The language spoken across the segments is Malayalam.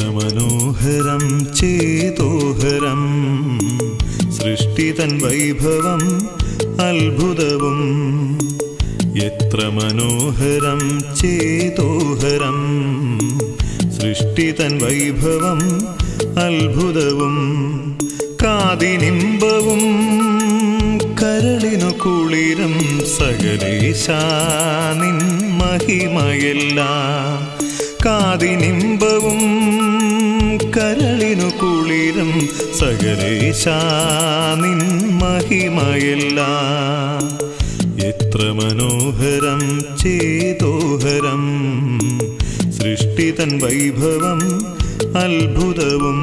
മനോഹരം ചേതോഹരം സൃഷ്ടിതൻ വൈഭവം അത്ഭുതവും എത്ര മനോഹരം ചേതോഹരം സൃഷ്ടിതൻ വൈഭവം അത്ഭുതവും കാതിനിമ്പവും കരളിനു കുളിരും സകലേശാനിൻ മഹിമയെല്ലാം കാതിനിമ്പവും കരളിനു കുളിരും സകലേശാനിൻ മഹിമയെല്ലാം എത്ര മനോഹരം ചേതോഹരം സൃഷ്ടിതൻ വൈഭവം അത്ഭുതവും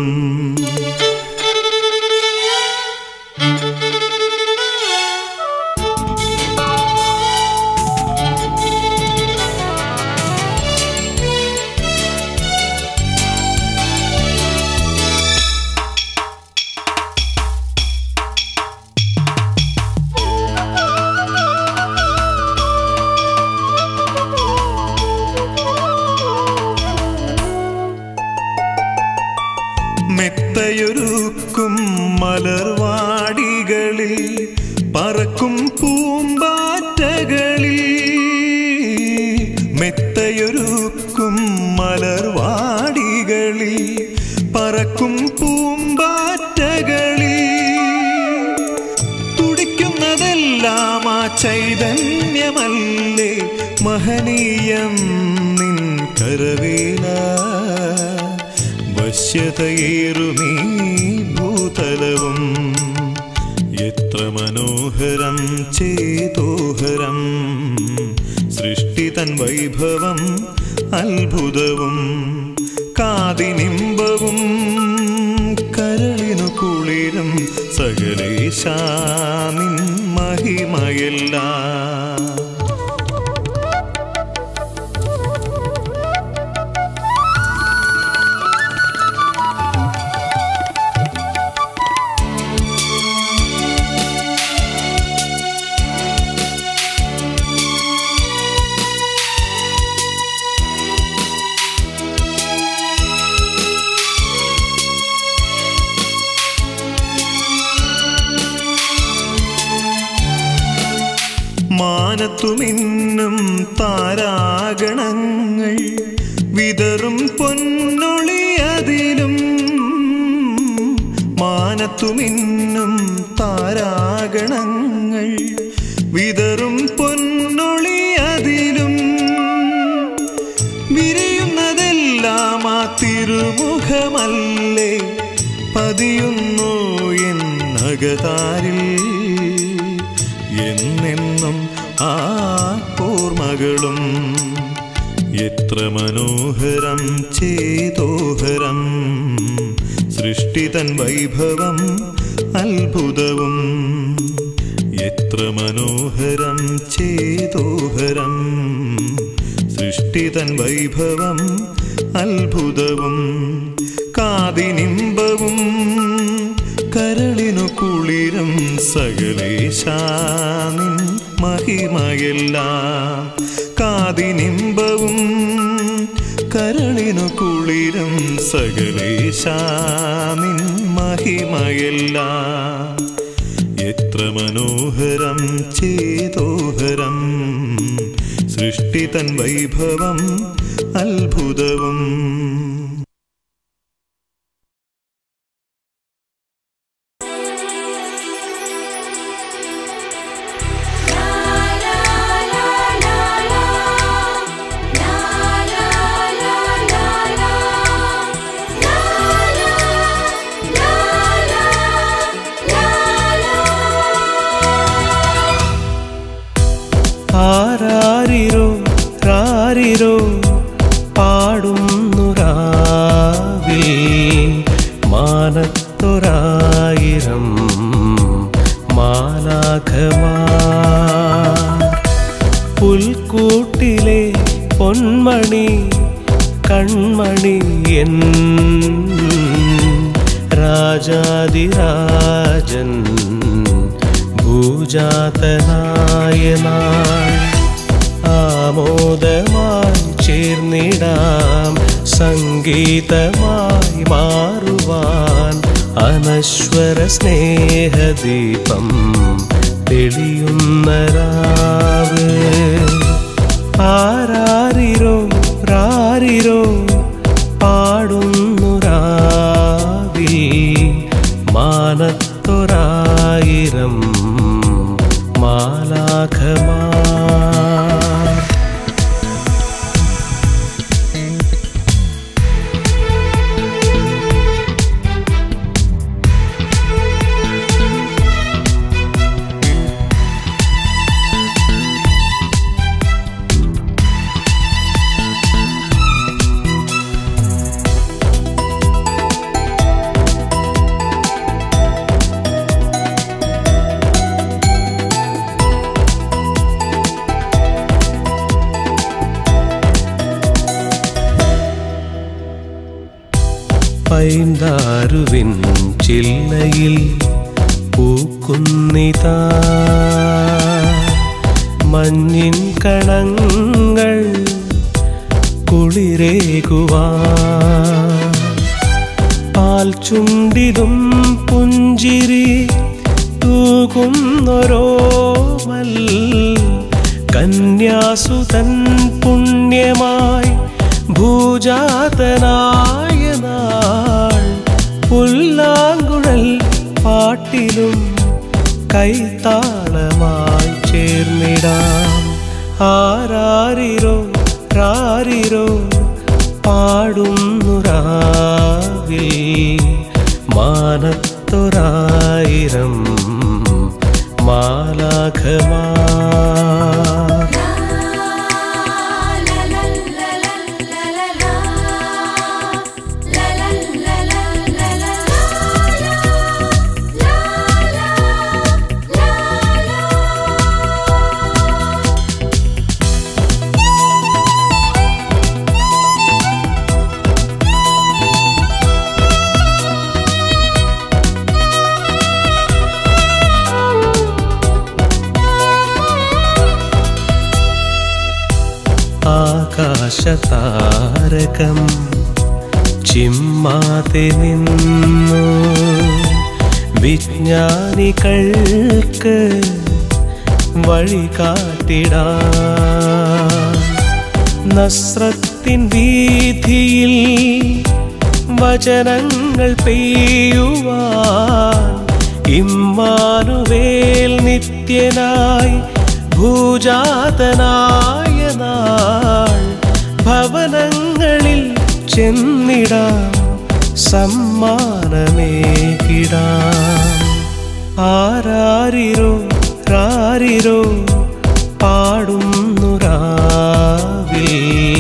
മെത്തയൊരുക്കും മലർവാടികളിൽ പറക്കും പൂമ്പാറ്റകളിൽ മെത്തയൊരുക്കും മലർവാടികളിൽ പറക്കും പൂമ്പാറ്റകളിൽ തുടിക്കുന്നതെല്ലാം ആ ചൈതന്യമല്ലേ മഹനീയം നിൻ കരവേല വശ്യതയേറുമീ ഭൂതലവും എത്ര മനോഹരം ചേതോഹരം സൃഷ്ടിതൻ വൈഭവം അത്ഭുതവും കാതിനിമ്പവും കരളിനു കുളിരും സകലേശാനിൻ മഹിമയെല്ലാം മാനത്തുമിന്നും താരാഗണങ്ങൾ വിതറും പൊന്നൊളി അതിലും മാനത്തുമിന്നും താരാഗണങ്ങൾ വിതറും പൊന്നൊളി അതിലും വിരിയുന്നതെല്ലാം ആ തിരുമുഖമല്ലേ പതിയുന്നു എന്നകതാരിൽ എന്നെന്നും ആ ഓർമ്മകളും എത്ര മനോഹരം ചേതോഹരം സൃഷ്ടിതൻ വൈഭവം അത്ഭുതവും എത്ര മനോഹരം ചേതോഹരം സൃഷ്ടിതൻ വൈഭവം അത്ഭുതവും കാതിനിമ്പവും കരളിനു കുളിരും സകലേശാനിൻ മഹിമയെല്ലാം കാതിനിമ്പവും കരളിനു കുളിരും സകലേശാനിൻ മഹിമയെല്ലാം എത്ര മനോഹരം ചേതോഹരം സൃഷ്ടിതൻ വൈഭവം അത്ഭുതവും ആരാരിരോ രാരിരോ പാടുന്നു രാവിൽ മാനത്തൊരായിരം മാലാഖമാ പുൽക്കൂട്ടിലെ പൊന്മണി കൺമണി എൻ രാജാതിരാജൻ ഭൂജാതനായ നാൾ ആമോദമായി ചേർന്നിടാം സംഗീതമായി മാറുവാൻ അനശ്വര സ്നേഹദീപം തെളിയുന്ന രാവ് ആരാരിരോ രാരിരോ പാടുന്നു രാവിൽ മാനത്തൊരായിരം മാലാഖമാ പൈന്താരുവിൻ ചില്ലയിൽ പൂക്കുന്നിതാ മഞ്ഞിൻ കണങ്ങൾ കുളിരേകുവാ പാൽ ചുണ്ടിലും പുഞ്ചിരി തൂകുന്നൊരോമൽ കന്യാസുതൻ പുണ്യമായി ഭൂജാതനായ നാൾ പുല്ലാങ്കുഴൽ പാട്ടിലും കൈത്താളമായി ചേർന്നിടാം ആരാരിരോ രാരിരോ പാടുന്നു രാവിൽ മാനത്തൊരായിരം മാലാഖമാ ആകാശതാരകം ചിമ്മാതെ നിന്നു വിജ്ഞാനികൾക്ക് വഴി കാട്ടിടാ നസ്രത്തിൻ വീതിയിൽ വചനങ്ങൾ പെയ്യുവാൻ ഇമ്മാനുവേൽ നിത്യനായി ഭൂജാതനായ നാൾ ഭവനങ്ങളിൽ ചെന്നിടാം സമ്മാനമേകിടാം ആരാരിരോ രാരിരോ പാടുന്നു രാവിൽ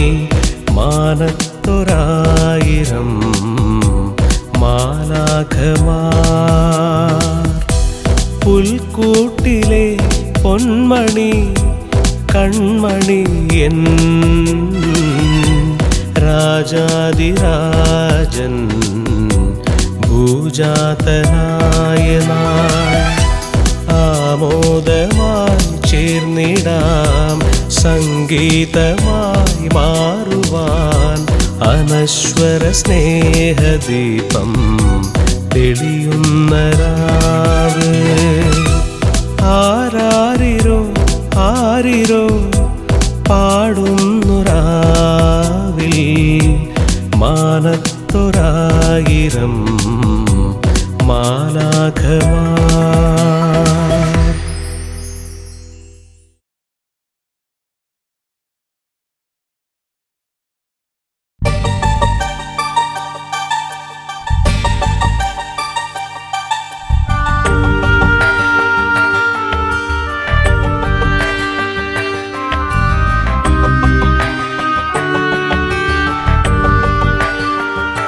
മാനത്തൊരായിരം മാലാഖമാർ പുൽക്കൂട്ടിലെ പൊന്മണി കൺമണി എൻ രാജാതിരാജൻ ഭൂജാതനായ നാൾ ആമോദമായി ചേർന്നിടാം സംഗീതമായി മാറുവാൻ അനശ്വര സ്നേഹദീപം തെളിയുന്ന രാവ് ആരാരിരോ ആരിരോ പാടുന്നു രാവിൽ മാനത്തൊരായിരം മാലാഖമാ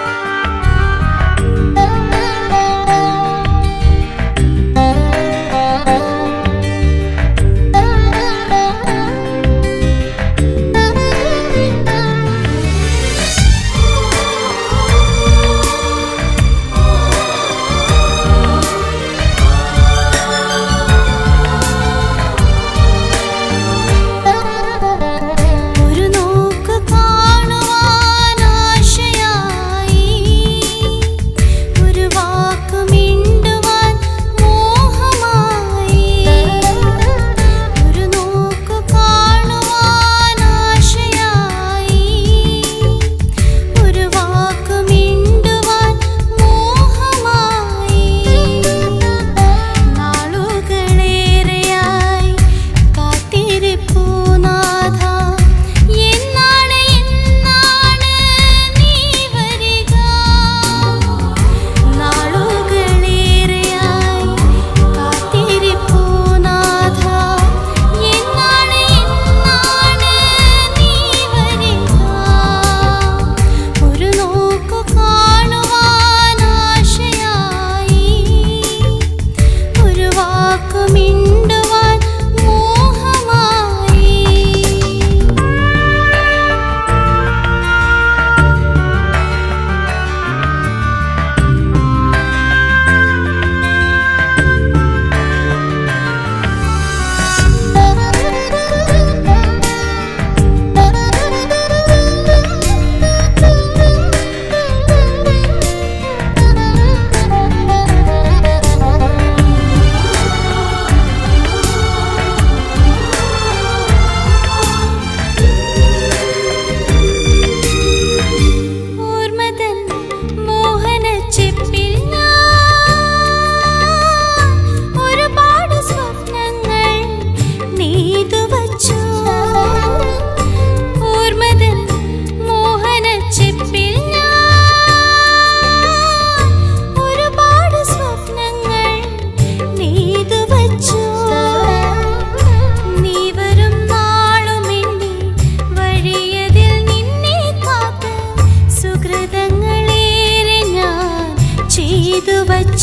Thank you.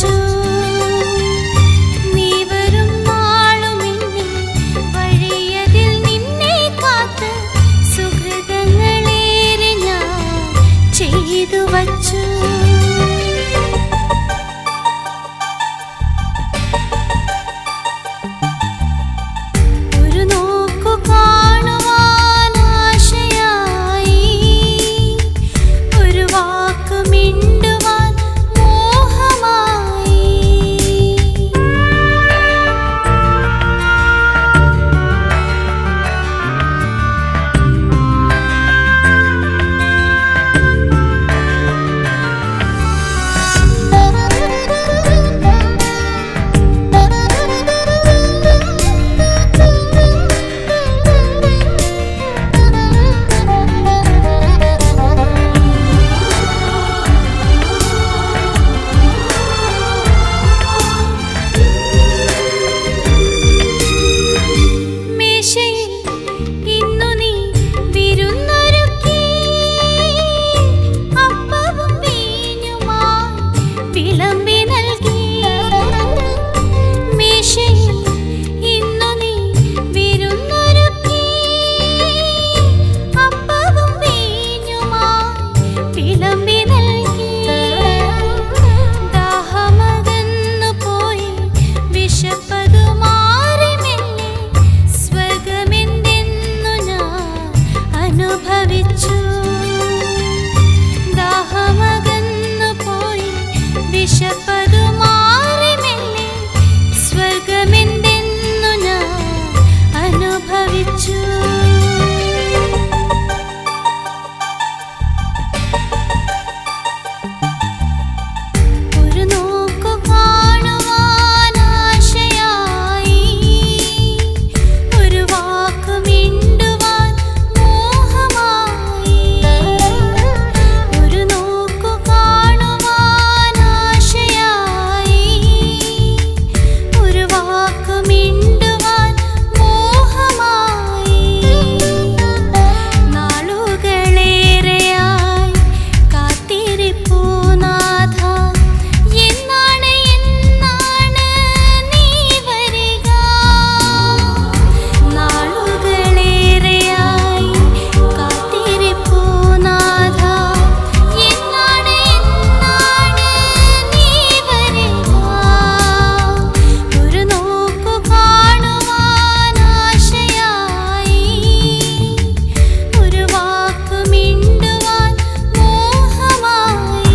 വച്ചു നീ വരും നാളുമിന്നി വഴിയതിൽ നിന്നെ കാത്ത് സുഹൃതങ്ങളേറെ ഞാൻ ചെയ്തു വച്ചു ഒരു നോക്കു കാണുവാൻ ആശയായി ഒരു വാക്ക് മിണ്ടുവാൻ മോഹമായി മേശയിൽ ഇന്നു നീ വിരുന്നൊരുക്കി അപ്പവും വീഞ്ഞുമായി വിളമ്പി നൽകി മേശയിൽ ഇന്നു നീ വിരുന്നൊരുക്കി അപ്പവും വീഞ്ഞുമായി വിളമ്പി നൽകി ദാഹമകന്നു പോയി വിശപ്പതു മാറി മെല്ലെ സ്വർഗമെന്തെന്നു ഞാൻ അനുഭവിച്ചു ദാഹമകന്നു പോയി വിശപ്പതു മാറി മെല്ലെ സ്വർഗമെന്തെന്നു ഞാൻ അനുഭവിച്ചു ഒരു നോക്കു കാണുവാൻ ആശയായി ഒരു വാക്ക് മിണ്ടുവാൻ മോഹമായി ഒരു നോക്കു കാണുവാൻ ആശയായി ഒരു വാക്ക് മിണ്ടുവാൻ മോഹമായി നാളുകളേറെയായി കാത്തിരിപ്പൂ നാഥ എന്നാണ് എന്നാണ് നീ വരിക നാളുകളേറെയായി കാത്തിരിപ്പൂ നാഥ എന്നാണ് എന്നാണ് നീ വരിക ഒരു നോക്കു കാണുവാൻ ആശയായി ഒരു വാക്ക് മിണ്ടുവാൻ മോഹമായി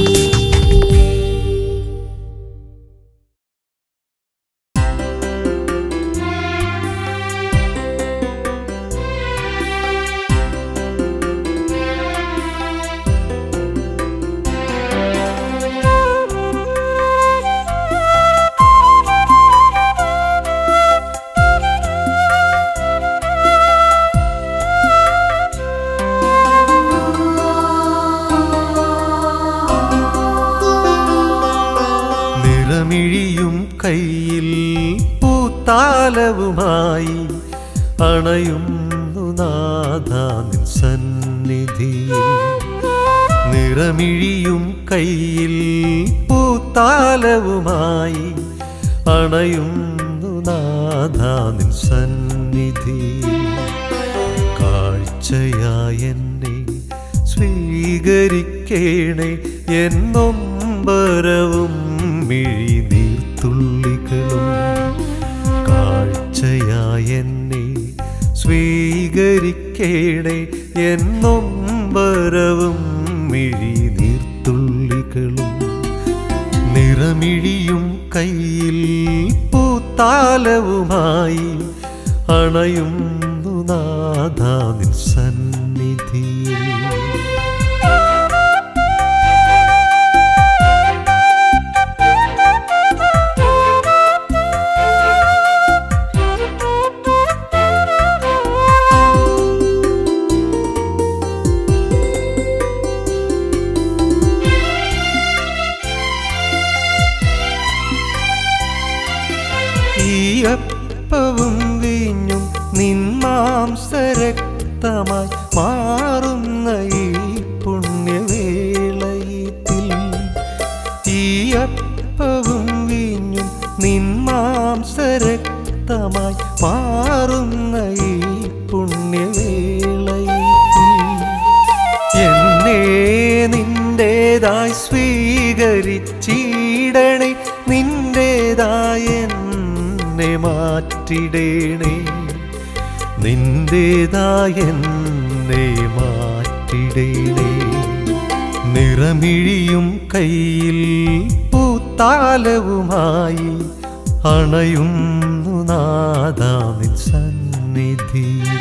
നിറമിഴിയും കയ്യിൽ പൂത്താലവുമായി അണയുന്നു നാഥാനിൻ സന്നിധിയിൽ നിറമിഴിയും കയ്യിൽ പൂത്താലവുമായി അണയുന്നു നാഥാനിൻ സന്നിധിയിൽ കാഴ്ചയായ എന്നെ സ്വീകരിക്കേണേ എന്നൊമ്പരവും മിഴിനീർത്തുള്ളികളും കാഴ്ചയായ എന്നെ സ്വീകരിക്കേണേ എന്നൊമ്പരവും മിഴിനീർത്തുള്ളികളും നിറമിഴിയും കയ്യിൽ പൂത്താലവുമായി അണയുന്നു നാഥാനിൻ സന്നിധിയിൽ ഈ അപ്പവും വീഞ്ഞും നിന്മാംസരക്തമായി മാറുന്ന ഈ പുണ്യവേളയിൽ ഈ അപ്പവും വ്യക്തമായി മാറുന്ന ഈ പുണ്യവേളയിൽ എന്നെ നിന്റേതായി സ്വീകരിച്ചിടണേ നിന്റേതായി എന്നെ മാറ്റിടണേ നിന്റേതായി എന്നെ മാറ്റിടണേ നിറമിഴിയും കയ്യിൽ പൂത്താലവുമായി അണയുന്നു നാദാനിൻ സന്നിധിയിൽ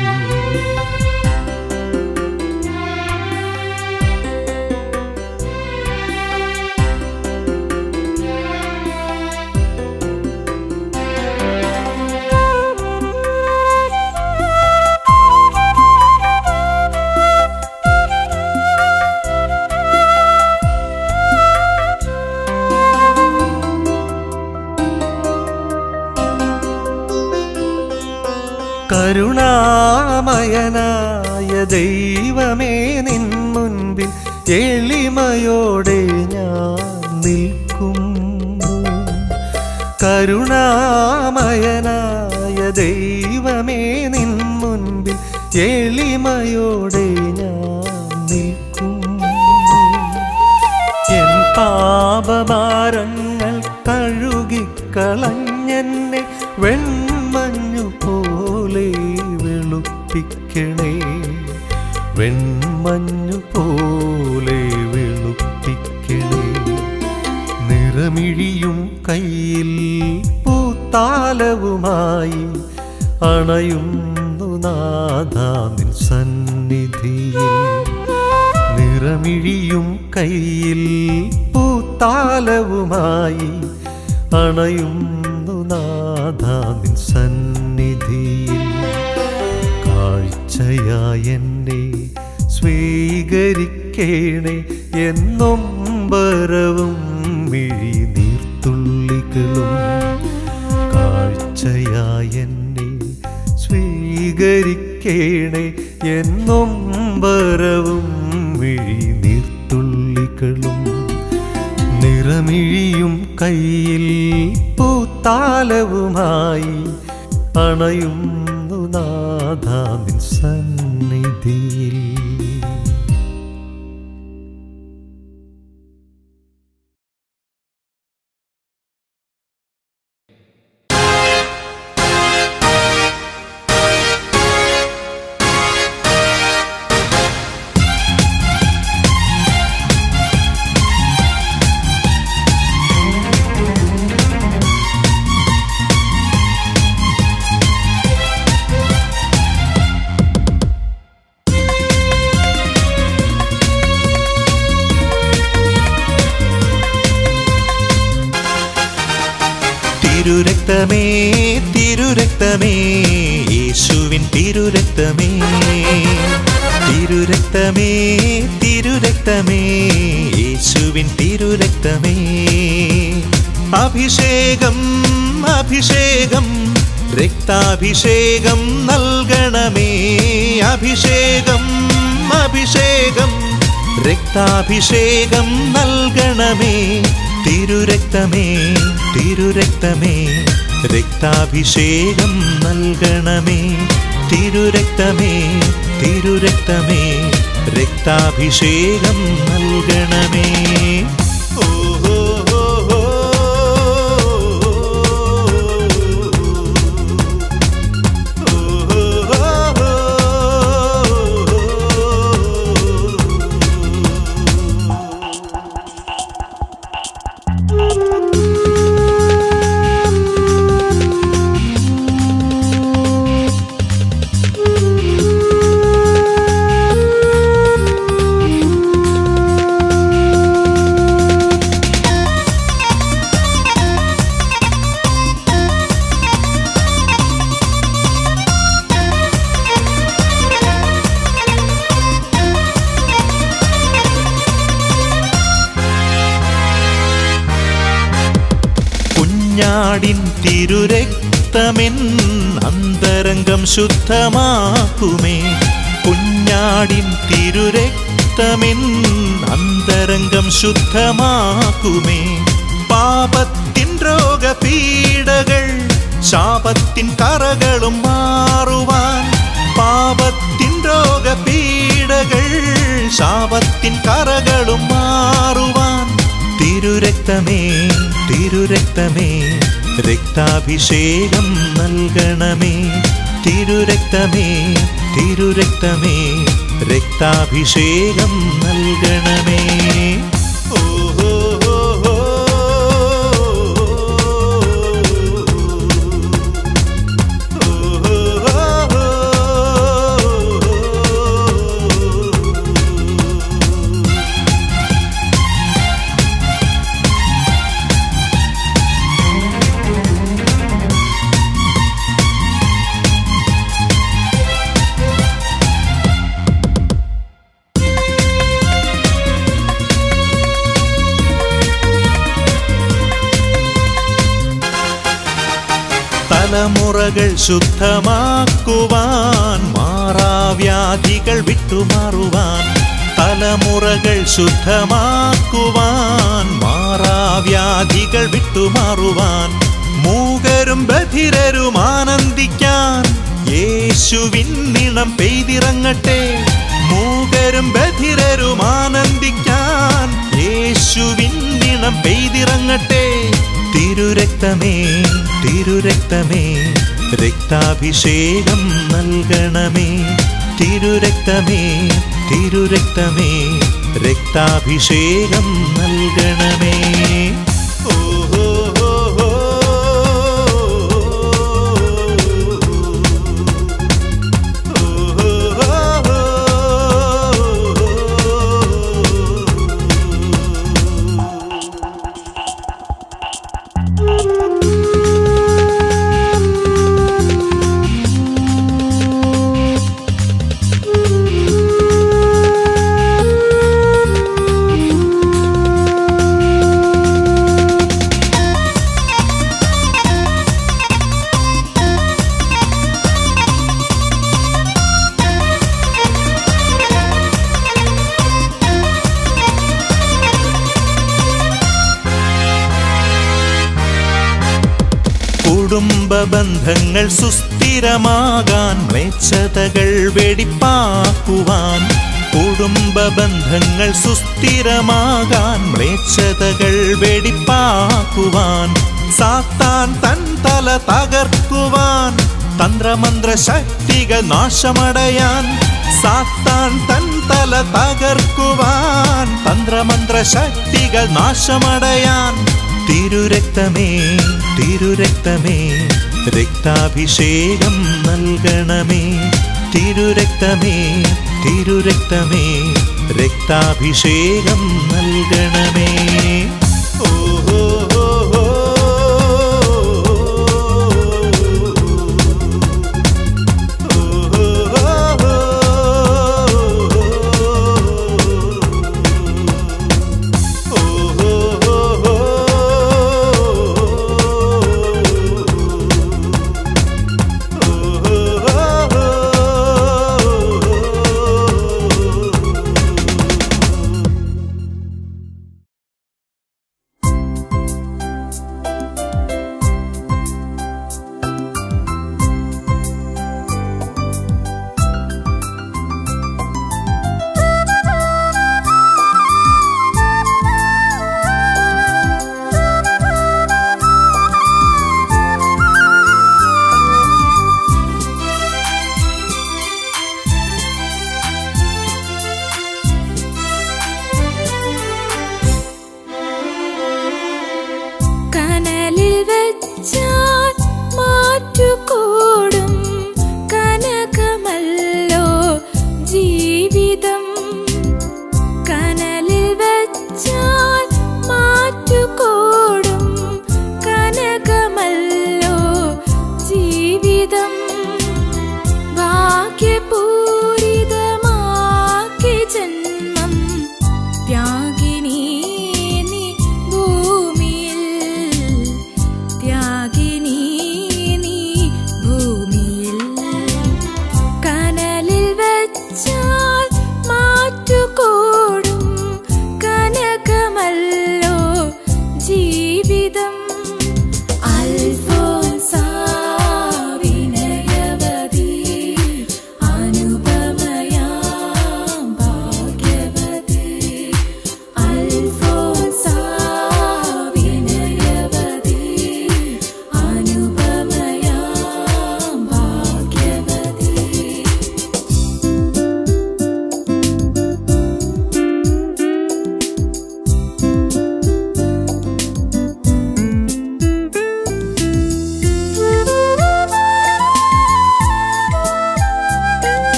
കരുണാമയനായ ദൈവമേ നിൻ മുൻപിൽ എളിമയോടെ ഞാൻ നിൽക്കുന്നു കരുണാമയനായ ദൈവമേ നിൻ മുൻപിൽ എളിമയോടെ ഞാൻ നിൽക്കുന്നു എൻ പാപഭാരങ്ങൾ കഴുകിക്കളഞ്ഞെന്നെ വെൺമഞ്ഞു പോലെ വെളുപ്പിക്കണേ വെൺമഞ്ഞു പോലെ വെളുപ്പിക്കണേ നിറമിഴിയും കയ്യിൽ പൂത്താലവുമായി അണയുന്നു നാദാനിൻ സന്നിധിയിൽ നിറമിഴിയും കയ്യിൽ പൂത്താലവുമായി അണയുന്നു നാദാനിൻ സന്നിധിയിൽ കാഴ്ചയായി എന്നെ സ്വീകരിക്കേണേ എന്നും ബരവും മിഴി നീർത്തുള്ളികളും കാഴ്ചയായി എന്നെ സ്വീകരിക്കേണേ എന്നും ബരവും മിഴി നീർത്തുള്ളികളും നിറമിഴിയും കയ്യിൽ പൂത്താലവുമായി അണയുന്നു നാദാനിൻ സന്നിധിയിൽ തിരുരക്തമേ തിരുരക്തമേ യേശുവിൻ തിരുരക്തമേ തിരുരക്തമേ തിരുരക്തമേ യേശുവിൻ തിരുരക്തമേ അഭിഷേകം അഭിഷേകം രക്താഭിഷേകം നൽകണമേ അഭിഷേകം അഭിഷേകം രക്താഭിഷേകം നൽകണമേ തിരുരക്തമേ തിരുരക്തമേ രക്താഭിഷേകം നൽകണമേ തിരുരക്തമേ തിരുരക്തമേ രക്താഭിഷേകം നൽകണമേ ഓഹോ ഓഹോ കുഞ്ഞാടിൻ തിരുരക്തമെൻ അന്തരംഗം ശുദ്ധമാക്കുമേ കുഞ്ഞാടിൻ തിരുരക്തമെൻ അന്തരംഗം ശുദ്ധമാക്കുമേ പാപത്തിൻ രോഗപീഡകൾ ശാപത്തിൻ കറകളും മാറുവാൻ പാപത്തിൻ രോഗപീഡകൾ ശാപത്തിൻ കറകളും മാറുവാൻ തിരുരക്തമേ തിരുരക്തമേ രക്താഭിഷേകം നൽകണമേ തിരുരക്തമേ തിരുരക്തമേ രക്താഭിഷേകം നൽകണമേ ഓഹോ തലമുറകൾ ശുദ്ധമാക്കുവാൻ മാറാവ്യാധികൾ വിട്ടുമാറുവാൻ തലമുറകൾ ശുദ്ധമാക്കുവാൻ മാറാവ്യാധികൾ വിട്ടുമാറുവാൻ മൂകരും ബധിരരും ആനന്ദിക്കാൻ യേശുവിൻ നിണം പെയ്തിറങ്ങട്ടെ മൂകരും ബധിരരും ആനന്ദിക്കാൻ യേശുവിൻ നിണം പെയ്തിറങ്ങട്ടെ തിരുരക്തമേ തിരുരക്തമേ രക്താഭിഷേകം നൽകണമേ തിരുരക്തമേ തിരുരക്തമേ രക്താഭിഷേകം നൽകണമേ ഓഹോ കുടുംബ ബന്ധങ്ങൾ സുസ്ഥിരമാകാൻ മ്ലേച്ഛതകൾ വെടിപ്പാക്കുവാൻ കുടുംബ ബന്ധങ്ങൾ സുസ്ഥിരമാകാൻ മ്ലേച്ഛതകൾ വെടിപ്പാക്കുവാൻ സാത്താൻ തൻ തല തകർക്കുവാൻ തന്ത്രമന്ത്ര ശക്തികൾ നാശമടയാൻ സാത്താൻ തൻ തല തകർക്കുവാൻ തന്ത്രമന്ത്ര ശക്തികൾ നാശമടയാൻ തിരുരക്തമേ തിരുരക്തമേ രക്താഭിഷേകം നൽകണമേ തിരുരക്തമേ തിരുരക്തമേ രക്താഭിഷേകം നൽകണമേ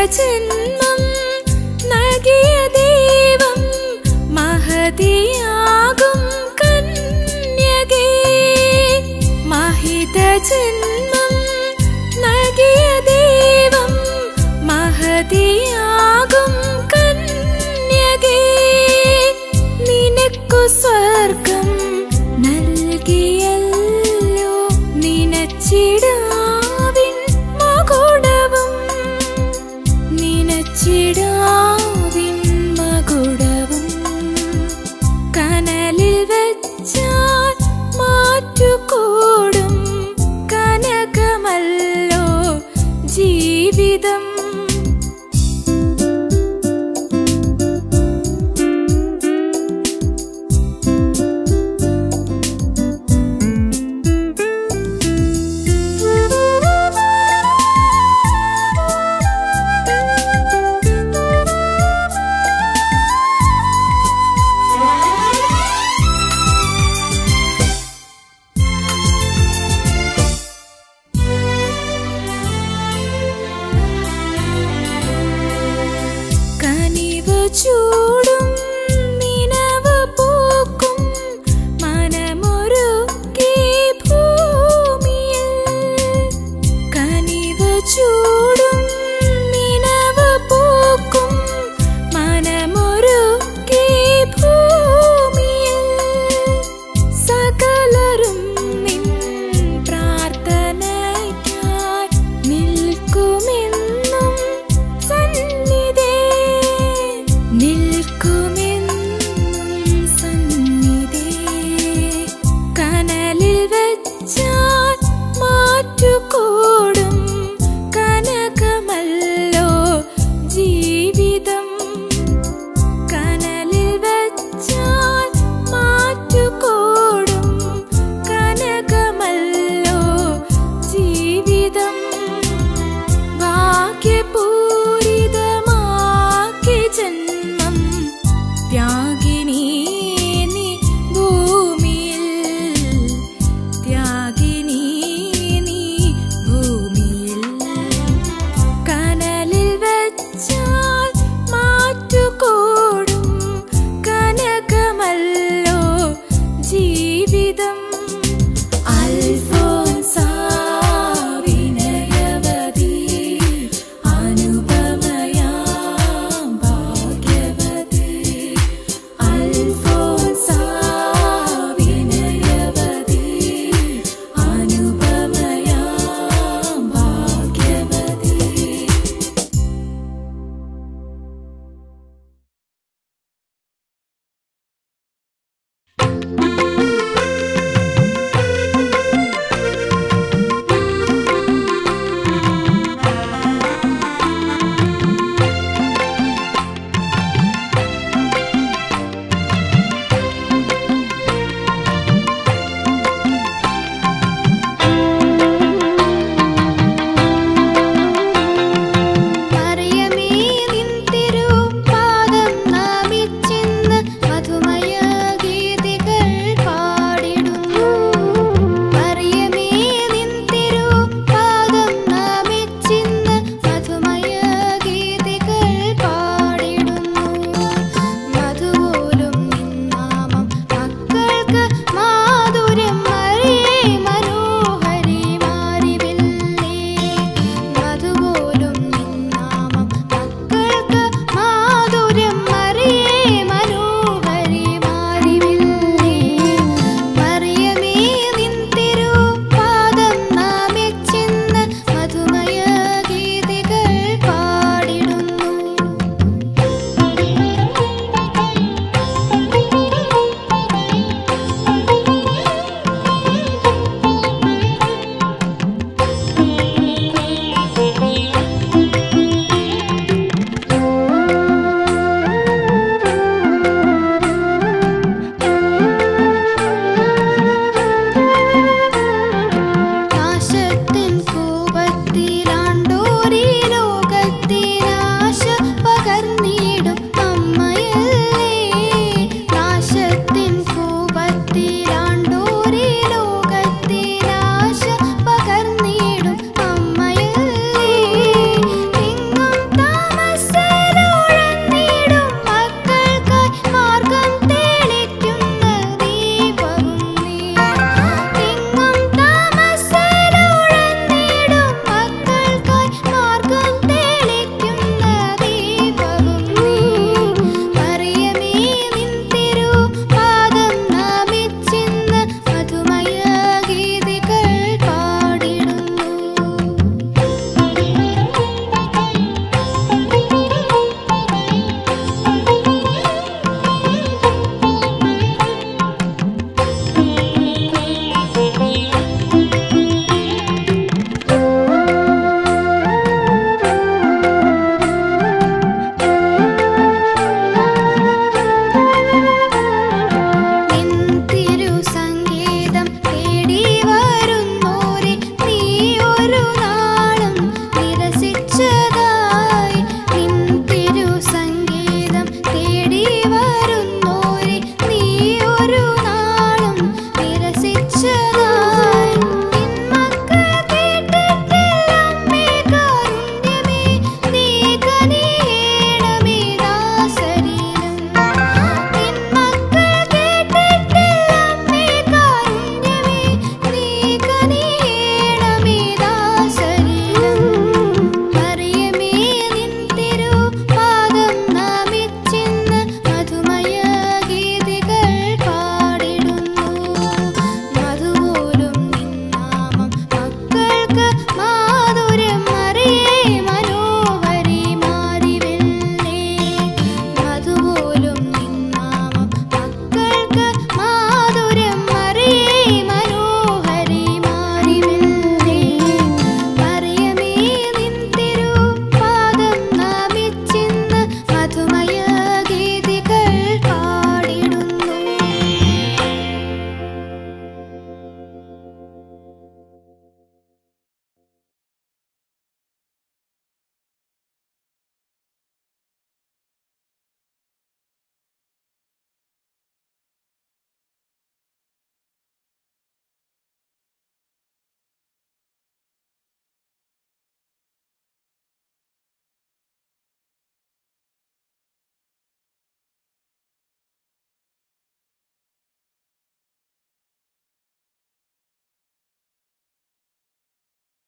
ചെന്നു